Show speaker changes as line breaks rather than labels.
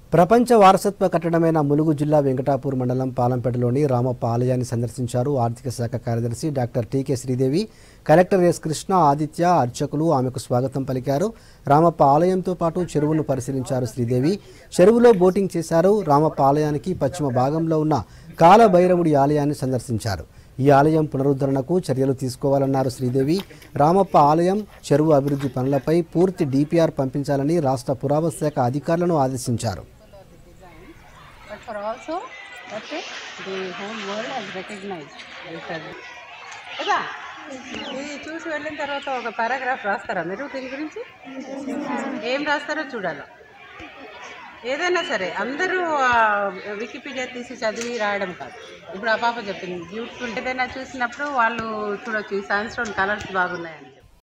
ప్రపంచ వారసత్వ కట్టడమైన ములుగు జిల్లా వెంకటాపూర్ మండలం పాలంపేటలోని రామప్ప ఆలయాన్ని సందర్శించారు ఆర్థిక శాఖ కార్యదర్శి doctor T K Sridevi collector S Krishna Aditya అర్చకులు ఆమెకు స్వాగతం పలికారు రామప్ప ఆలయంతో పాటు చెరువును పరిశీలించారు శ్రీదేవి చెరువులో బోటింగ్ చేశారు రామప్ప ఆలయానికి పశ్చిమ భాగంలో ఉన్న కాలభైరవుడి ఆలయాన్ని సందర్శించారు ఈ ఆలయం పునరుద్ధరణకు చర్యలు తీసుకోవాలన్నారు శ్రీదేవి రామప్ప ఆలయం చెరువు అభివృద్ధి పనులపై పూర్తి డిపిఆర్ పంపించాలని రాష్ట్ర పురావస్తు శాఖ అధికారులను ఆదేశించారు
but for also that the whole world has recognized it as కదా ఇది చూసి వెళ్ళిన తర్వాత ఒక పారాగ్రాఫ్ రాస్తారా మీరు దీని గురించి ఏం రాస్తారో చూడాలి ఏదైనా సరే అందరూ ఆ, వికీపీడియా తీసి చదివి రాయడం కాదు ఇప్పుడు ఆ పాప చెప్పింది బ్యూటిఫుల్ ఏదైనా చూసినప్పుడు వాళ్ళు చూడొచ్చు ఈ సైన్స్ కలర్స్ బాగున్నాయని